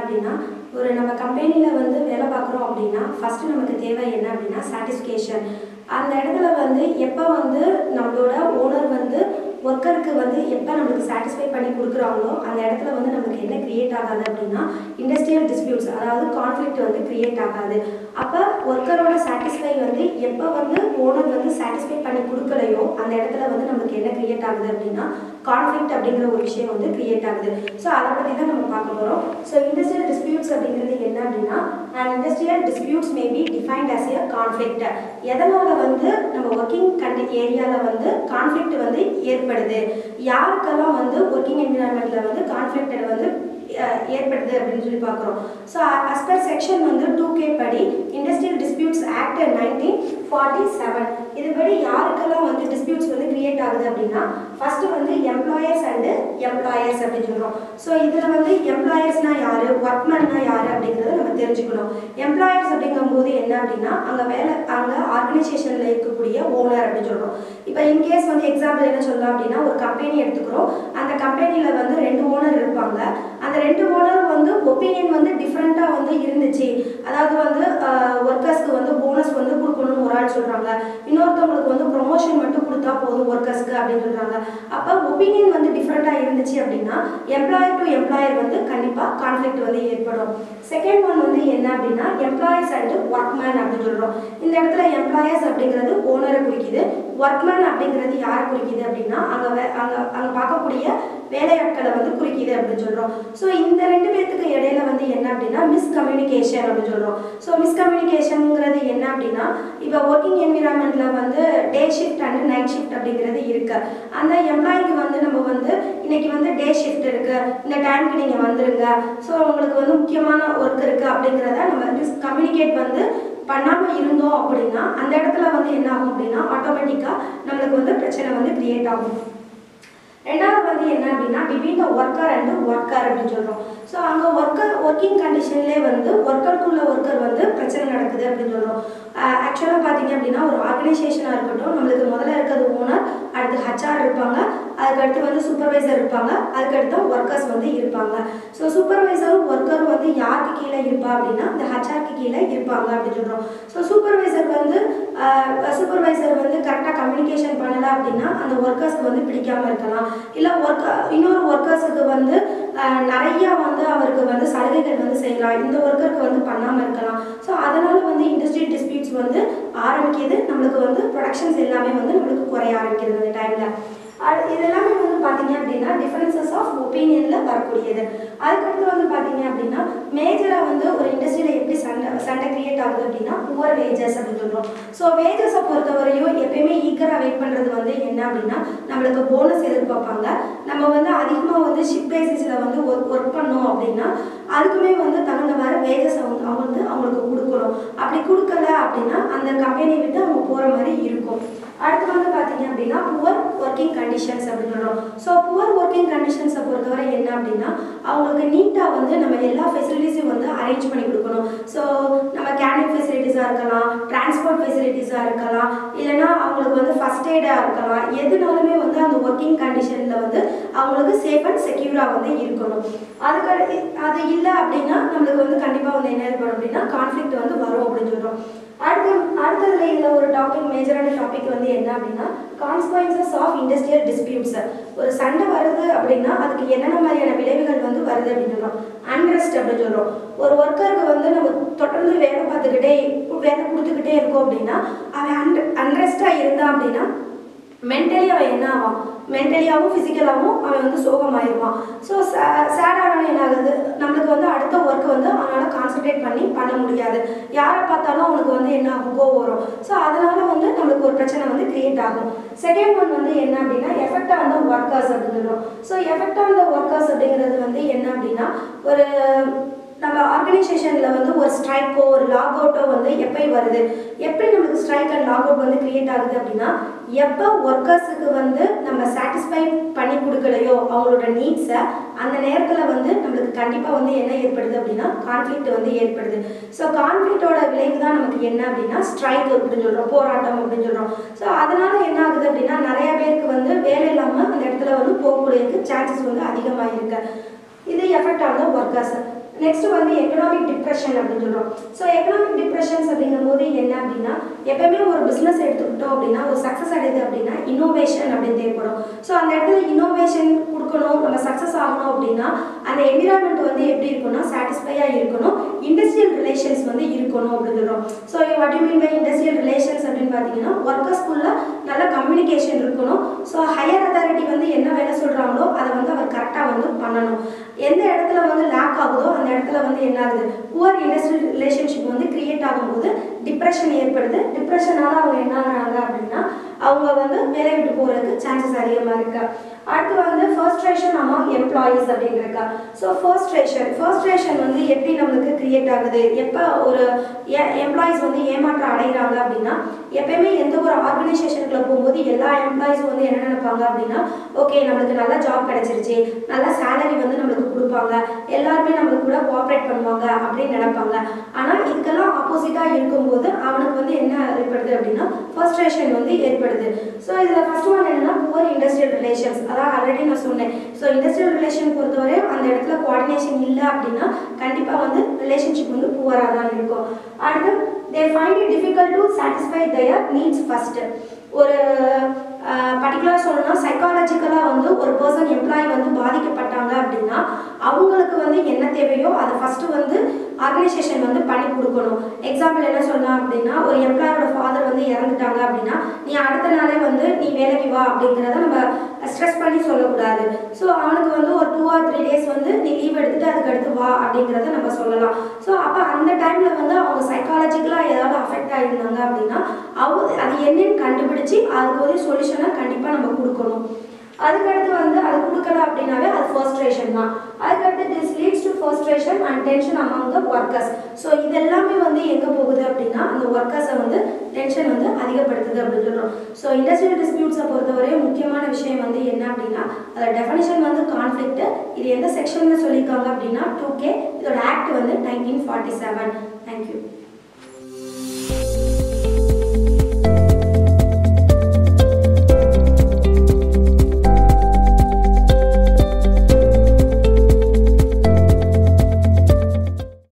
அப்படின்னா ஒரு நம்ம கம்பெனியில் வந்து வேலை பார்க்குறோம் அப்படின்னா ஃபஸ்ட்டு நமக்கு தேவை என்ன அப்படின்னா சாட்டிஸ்ஃபேக்ஷன் அந்த இடத்துல வந்து எப்போ வந்து நம்மளோட ஓனர் வந்து ஒர்க்கருக்கு வந்து எப்போ நம்மளுக்கு சாட்டிஸ்ஃபை பண்ணி கொடுக்குறாங்களோ அந்த இடத்துல வந்து நமக்கு என்ன கிரியேட் ஆகாது அப்படின்னா இண்டஸ்ட்ரியல் டிஸ்பியூட்ஸ் அதாவது கான்ஃப்ளிக்ட் வந்து கிரியேட் ஆகாது அப்போ ஒர்க்கரோட சாட்டிஸ்ஃபை வந்து எப்போ வந்து ஓனர் வந்து சாட்டிஸ்ஃபை பண்ணி கொடுக்கலையோ அந்த இடத்துல வந்து நமக்கு என்ன கிரியேட் ஆகுது அப்படின்னா கான்ஃப்ளிக்ட் அப்படிங்கிற ஒரு விஷயம் வந்து கிரியேட் ஆகுது ஸோ அதை பற்றி தான் நம்ம பார்க்க போகிறோம் ஸோ இண்டஸ்ட்ரியல் டிஸ்பியூட்ஸ் அப்படிங்கிறது என்ன அப்படின்னா and industrial disputes may be defined as a conflict எதனால் வந்து நம்ம ஒர்க்கிங் கண்டி ஏரியாவில் வந்து கான்ஃப்ளிக்ட் வந்து ஏற்படுது யாருக்கெல்லாம் வந்து ஒர்க்கிங் என்விரான்மெண்ட்டில் வந்து கான்ஃப்ளிக்ட் வந்து அஹ், ஏற்படுது அப்படின்னு சொல்லி பார்க்குறோம் ஸோ as per செக்ஷன் வந்து டூ கே படி industrial disputes act nineteen forty seven இதுபடி யாருக்கெல்லாம் வந்து டிஸ்பியூட்ஸ் வந்து கிரியேட் ஆகுது அப்படின்னா ஃபர்ஸ்ட் வந்து எம்ப்ளாயர்ஸ் அண்டு எம்ப்ளாயர்ஸ் அப்படின்னு சொல்கிறோம் ஸோ இதில் வந்து எம்ப்ளாயர்ஸ்னா யார் ஒர்க்மேன்னா யார் அப்படிங்கிறத நம்ம தெரிஞ்சுக்கணும் எம்ப்ளாயர்ஸ் அப்படிங்கும்போது என்ன அப்படின்னா அங்கே வேலை அங்கே ஆர்கனைசேஷனில் இருக்கக்கூடிய ஓனர் அப்படின்னு சொல்கிறோம் இப்போ இன்கேஸ் வந்து எக்ஸாம்பிள் என்ன சொல்லலாம் அப்படின்னா ஒரு கம்பெனி எடுத்துக்கிறோம் அந்த கம்பெனியில் வந்து ரெண்டு ஓனர் இருப்பாங்க அந்த ரெண்டு ஓனர் வந்து ஒப்பீனியன் வந்து டிஃப்ரெண்ட்டாக வந்து இருந்துச்சு அதாவது வந்து ஒர்க்கர்ஸ்க்கு வந்து போனஸ் வந்து கொடுக்கணும்னு ஒரு ஆள் சொல்கிறாங்க இன்னொருத்தவங்களுக்கு வந்து ப்ரொமோஷன் மட்டும் கொடுத்தா போதும் ஒர்க்கர்ஸ்க்கு அப்படின்னு சொல்கிறாங்க அப்போ ஒப்பீனியன் வந்து டிஃப்ரெண்ட்டாக இருந்துச்சு அப்படின்னா எம்ப்ளாயர் டு எம்ப்ளாயர் வந்து கண்டிப்பாக கான்ஃப்ளிக்ட் வந்து ஏற்படும் செகண்ட் ஒன் வந்து என்ன அப்படின்னா எம்ப்ளாயர்ஸ் அண்ட் ஒர்க்மேன் அப்படின்னு சொல்கிறோம் இந்த இடத்துல எம்ப்ளாயர்ஸ் அப்படிங்கிறது ஓனரை குறிக்குது ஒர்க்மேன் அப்படிங்கிறது யாரை குறிக்குது அப்படின்னா அங்கே அங்கே அங்கே பார்க்கக்கூடிய வேலையாட்களை வந்து குறிக்குது அப்படின்னு சொல்கிறோம் ஸோ இந்த ரெண்டு பேர்த்துக்கு இடையில வந்து என்ன அப்படின்னா மிஸ்கம்யூனிகேஷன் அப்படின்னு சொல்கிறோம் ஸோ மிஸ்கம்யூனிகேஷனுங்கிறது என்ன அப்படின்னா இப்போ ஒர்க்கிங் என்விரான்மெண்ட்டில் வந்து day shift and night shift அப்படிங்கிறது இருக்கு அந்த எம்ப்ளாய்க்கு வந்து நம்ம வந்து இன்னைக்கு வந்து டே ஷிஃப்ட் இருக்கு இந்த டைமுக்கு நீங்கள் வந்துருங்க ஸோ உங்களுக்கு வந்து முக்கியமான ஒர்க் இருக்கு அப்படிங்கிறத நம்ம மிஸ் கம்யூனிகேட் வந்து பண்ணாமல் இருந்தோம் அப்படின்னா அந்த இடத்துல வந்து என்ன ஆகும் அப்படின்னா ஆட்டோமேட்டிக்காக நம்மளுக்கு வந்து பிரச்சனை வந்து கிரியேட் ஆகும் ரெண்டாவது வந்து என்ன அப்படின்னா between the worker and worker அப்படின்னு சொல்கிறோம் ஸோ அங்கே ஒர்க்கர் ஒர்க்கிங் கண்டிஷன்லேயே வந்து ஒர்க்கருக்குள்ள ஒர்க்கர் வந்து பிரச்சனை நடக்குது அப்படின்னு சொல்கிறோம் ஆக்சுவலாக பார்த்தீங்க அப்படின்னா ஒரு ஆர்கனைசேஷனாக இருக்கட்டும் நம்மளுக்கு முதல்ல இருக்கிறது ஓனர் அடுத்து ஹச்ஆர் இருப்பாங்க அதுக்கடுத்து வந்து சூப்பர்வைசர் இருப்பாங்க அதுக்கடுத்து ஒர்க்கர்ஸ் வந்து இருப்பாங்க ஸோ சூப்பர்வைசரும் ஒர்க்கரும் வந்து யாருக்கு கீழே இருப்பா அப்படின்னா இந்த ஹச்ஆருக்கு கீழே இருப்பாங்க அப்படின்னு சொல்கிறோம் ஸோ சூப்பர்வைசர் வந்து சூப்பர்வைசர் வந்து கரெக்டாக கம்யூனிகேஷன் பண்ணலை அப்படின்னா அந்த ஒர்க்கர்ஸ்க்கு வந்து பிடிக்காம இருக்கலாம் இல்லை ஒர்க் இன்னொரு ஒர்க்கர்ஸுக்கு வந்து அஹ், நிறைய வந்து அவருக்கு வந்து சலுகைகள் வந்து செய்யலாம் இந்த ஒர்க்கருக்கு வந்து பண்ணாமல் இருக்கலாம் ஸோ அதனால வந்து இண்டஸ்ட்ரி டிஸ்பியூட்ஸ் வந்து ஆரம்பிக்குது நம்மளுக்கு வந்து ப்ரொடக்ஷன்ஸ் எல்லாமே வந்து நம்மளுக்கு குறைய ஆரம்பிக்கிறது அந்த டைமில் அது இது எல்லாமே வந்து பார்த்தீங்க அப்படின்னா டிஃபரன்சஸ் ஆஃப் ஒப்பீனியனில் வரக்கூடியது அதுக்கடுத்து வந்து பார்த்தீங்க அப்படின்னா மேஜராக வந்து ஒரு இண்டஸ்ட்ரியில் எப்படி சண்டை சண்டை கிரியேட் ஆகுது அப்படின்னா புவர் வேஜஸ் அப்படின்னு சொல்கிறோம் ஸோ வேஜஸை பொறுத்தவரையும் எப்பயுமே ஈக்கராக வெயிட் பண்ணுறது வந்து என்ன அப்படின்னா நம்மளுக்கு போனஸ் எதிர்பார்ப்பாங்க நம்ம வந்து அதிகமாக வந்து ஷிப் பேசிஸில் வந்து ஒர்க் பண்ணோம் அப்படின்னா அதுக்குமே வந்து தகுந்த மாதிரி வேஜஸை வந்து அவங்க வந்து அவங்களுக்கு கொடுக்கணும் அப்படி கொடுக்கல அப்படின்னா அந்த கம்பெனியை விட்டு அவங்க போகிற மாதிரி இருக்கும் அடுத்து வந்து பார்த்தீங்க அப்படின்னா புவர் ஒர்க்கிங் கண்டிஷன்ஸ் அப்படின்னு சொல்கிறோம் ஸோ புவர் ஒர்க்கிங் கண்டிஷன்ஸை பொறுத்தவரை என்ன அப்படின்னா அவங்களுக்கு நீட்டாக வந்து நம்ம எல்லா ஃபெசிலிட்டிஸையும் வந்து அரேஞ்ச் பண்ணி கொடுக்கணும் ஸோ நம்ம கேனிங் ஃபெசிலிட்டிஸாக இருக்கலாம் டிரான்ஸ்போர்ட் ஃபெசிலிட்டிஸாக இருக்கலாம் இல்லைன்னா அவங்களுக்கு வந்து ஃபஸ்ட் எய்டாக இருக்கலாம் எதுனாலுமே வந்து அந்த ஒர்க்கிங் கண்டிஷனில் வந்து அவங்களுக்கு சேஃப் அண்ட் செக்யூராக வந்து இருக்கணும் அதுக்கு அது இல்லை அப்படின்னா நம்மளுக்கு வந்து கண்டிப்பாக வந்து என்ன ஏற்படும் அப்படின்னா கான்ஃப்ளிக்ட் வந்து வரும் அப்படின்னு சொல்கிறோம் அடுத்து அடுத்ததுல இதில் ஒரு டாபிக் மேஜரான டாபிக் வந்து என்ன அப்படின்னா கான்சிக்வன்சஸ் ஆஃப் இண்டஸ்ட்ரியல் டிஸ்பியூட்ஸ் ஒரு சண்டை வருது அப்படின்னா அதுக்கு என்னென்ன மாதிரியான விளைவுகள் வந்து வருது அப்படின்னு சொல்கிறோம் அன்ரெஸ்ட் அப்படின்னு சொல்கிறோம் ஒரு ஒர்க்கருக்கு வந்து நம்ம தொடர்ந்து வேலை பார்த்துக்கிட்டே வேலை கொடுத்துக்கிட்டே இருக்கோம் அப்படின்னா அவன் அன் அன்ரெஸ்டாக இருந்தான் அப்படின்னா மென்டலி அவன் என்ன ஆவான் மென்டலியாகவும் ஃபிசிக்கலாகவும் அவன் வந்து சோகமாயிருவான் ஸோ சேடானவன் என்ன ஆகுது நம்மளுக்கு வந்து அடுத்த ஒர்க் வந்து அவனால் கான்சென்ட்ரேட் பண்ணி பண்ண முடியாது யாரை பார்த்தாலும் அவனுக்கு வந்து என்ன ஆகும் கோவம் வரும் ஸோ அதனால வந்து நம்மளுக்கு ஒரு பிரச்சனை வந்து கிரியேட் ஆகும் செகண்ட் ஒன் வந்து என்ன அப்படின்னா எஃபெக்ட் ஆன் த ஒர்க்கர்ஸ் அப்படின்னு சொல்லுவோம் so effect on the workers அப்படிங்கிறது வந்து என்ன அப்படின்னா ஒரு நம்ம ஆர்கனைசேஷனில் வந்து ஒரு ஸ்ட்ரைக்கோ ஒரு லாக் அவுட்டோ வந்து எப்படி வருது எப்படி நம்மளுக்கு ஸ்ட்ரைக் அண்ட் லாக் அவுட் வந்து கிரியேட் ஆகுது அப்படின்னா எப்போ ஒர்க்கர்ஸுக்கு வந்து நம்ம சாட்டிஸ்ஃபை பண்ணி கொடுக்கலையோ அவங்களோட நீட்ஸை அந்த நேரத்தில் வந்து நம்மளுக்கு கண்டிப்பாக வந்து என்ன ஏற்படுது அப்படின்னா கான்ஃப்ளிக்ட் வந்து ஏற்படுது ஸோ கான்ஃப்ளிக்டோட விளைவு தான் நமக்கு என்ன அப்படின்னா ஸ்ட்ரைக் அப்படின்னு சொல்கிறோம் போராட்டம் அப்படின்னு சொல்கிறோம் ஸோ அதனால என்ன ஆகுது அப்படின்னா நிறைய பேருக்கு வந்து வேலை இல்லாமல் அந்த இடத்துல வந்து போகக்கூடிய சான்சஸ் வந்து அதிகமாக இருக்கு இது எஃபெக்ட் ஆகுது ஒர்க்கர்ஸ் நெக்ஸ்ட் வந்து எக்கனாமிக் டிப்ரெஷன் அப்படின்னு சொல்கிறோம் ஸோ எக்கனாமிக் டிப்ரெஷன்ஸ் அப்படிங்கும் போது என்ன அப்படின்னா எப்பவுமே ஒரு பிஸ்னஸ் எடுத்துக்கிட்டோம் அப்படின்னா ஒரு சக்ஸஸ் அடையுது அப்படின்னா இன்னோவேஷன் அப்படின்னு தேவைப்படும் ஸோ அந்த இடத்துல இன்னோவேஷன் கொடுக்கணும் நம்ம சக்ஸஸ் ஆகணும் அப்படின்னா அந்த என்விரான்மெண்ட் வந்து எப்படி இருக்கணும் சாட்டிஸ்ஃபையாக இருக்கணும் இண்டஸ்ட்ரியல் ரிலேஷன்ஸ் வந்து இருக்கணும் அப்படின்னு சொல்கிறோம் so what you mean by industrial relations அப்படின்னு பார்த்தீங்கன்னா ஒர்க்கர்ஸ்குள்ள நல்ல கம்யூனிகேஷன் இருக்கணும் ஸோ ஹையர் அத்தாரிட்டி வந்து என்ன வேலை சொல்கிறாங்களோ அதை வந்து அவர் கரெக்டாக வந்து பண்ணணும் எந்த இடத்துல வந்து லேக் ஆகுதோ அந்த இடத்துல வந்து என்ன ஆகுது புவர் இண்டஸ்ட்ரியல் ரிலேஷன்ஷிப் வந்து கிரியேட் ஆகும்போது டிப்ரெஷன் ஏற்படுது டிப்ரெஷனால அவங்க என்ன ஆகுறாங்க அப்படின்னா அவங்க வந்து வேலை விட்டு போகிறதுக்கு சான்சஸ் அதிகமாக இருக்கு அடுத்து வந்து ஃபர்ஸ்ட்ரேஷன் அமாங் எம்ப்ளாயீஸ் அப்படின்னு இருக்கா ஸோ ஃபர்ஸ்ட்ரேஷன் ஃபர்ஸ்ட்ரேஷன் வந்து எப்படி நம்மளுக்கு கிரியேட் ஆகுது எப்போ ஒரு எம்ப்ளாயீஸ் வந்து ஏமாற்றம் அடைகிறாங்க அப்படின்னா எப்பயுமே எந்த ஒரு ஆர்கனைசேஷனுக்குள்ள போகும்போது எல்லா எம்ப்ளாயீஸும் வந்து என்ன நினைப்பாங்க அப்படின்னா ஓகே நம்மளுக்கு நல்ல ஜாப் கிடைச்சிருச்சு நல்ல சேலரி வந்து நம்மளுக்கு கொடுப்பாங்க எல்லாருமே நம்மளுக்கு கூட கோஆப்ரேட் பண்ணுவாங்க அப்படின்னு நினைப்பாங்க ஆனால் இதுக்கெல்லாம் ஆப்போசிட்டாக இருக்கும்போது அவனுக்கு வந்து என்ன ஏற்படுது அப்படின்னா ஃபர்ஸ்ட்ரேஷன் வந்து ஏற்படுது ஸோ இதில் ஃபர்ஸ்ட் ஒன் என்னன்னா புவர் இண்டஸ்ட்ரியல் ரிலேஷன்ஸ் அதான் ஆல்ரெடி நான் சொன்னேன் ஸோ இண்டஸ்ட்ரியல் ரிலேஷன் பொறுத்தவரை அந்த இடத்துல கோஆர்டினேஷன் இல்லை அப்படின்னா கண்டிப்பாக வந்து ரிலேஷன்ஷிப் வந்து புவராக தான் இருக்கும் அடுத்து they find it difficult to satisfy their needs first ஒரு பர்டிகுலர் சொல்லணும்னா சைக்காலஜிக்கலாக வந்து ஒரு பர்சன் எம்ப்ளாயி வந்து பாதிக்கப்பட்டாங்க அப்படின்னா அவங்களுக்கு வந்து என்ன தேவையோ அதை ஃபஸ்ட்டு வந்து ஆர்கனைசேஷன் வந்து பண்ணி கொடுக்கணும் எக்ஸாம்பிள் என்ன சொல்லலாம் அப்படின்னா ஒரு எம்ப்ளாயோட ஃபாதர் வந்து இறந்துட்டாங்க அப்படின்னா நீ அடுத்த நாளே வந்து நீ வேலைக்கு வா அப்படிங்கிறத நம்ம ஸ்ட்ரெஸ் பண்ணி சொல்லக்கூடாது ஸோ அவனுக்கு வந்து ஒரு டூ ஆர் த்ரீ டேஸ் வந்து நீ லீவ் எடுத்துட்டு அதுக்கு அடுத்து வா அப்படிங்கிறத நம்ம சொல்லலாம் ஸோ அப்போ அந்த டைமில் வந்து அவங்க சைக்காலஜிக்கலாக ஏதாவது அஃபெக்ட் ஆகிருந்தாங்க அப்படின்னா அவங்க அது என்னன்னு கண்டுபிடிச்சி அதுக்கு ஒரு சொல்யூஷனை கண்டிப்பாக நம்ம கொடுக்கணும் அதுக்கடுத்து வந்து அது கொடுக்கல அப்படின்னாவே அது ஃபர்ஸ்ட்ரேஷன் தான் அதுக்கடுத்து this leads to frustration and tension among the workers so இது எல்லாமே வந்து எங்கே போகுது அப்படின்னா அந்த ஒர்க்கர்ஸை வந்து டென்ஷன் வந்து அதிகப்படுத்துது அப்படின்னு சொல்கிறோம் ஸோ இண்டஸ்ட்ரியல் டிஸ்பியூட்ஸை பொறுத்தவரை முக்கியமான விஷயம் வந்து என்ன அப்படின்னா அதோட டெஃபினேஷன் வந்து கான்ஃப்ளிக்ட் இது எந்த செக்ஷனில் சொல்லியிருக்காங்க அப்படின்னா டூ கே இதோட ஆக்ட் வந்து நைன்டீன் ஃபார்ட்டி செவன் தேங்க்யூ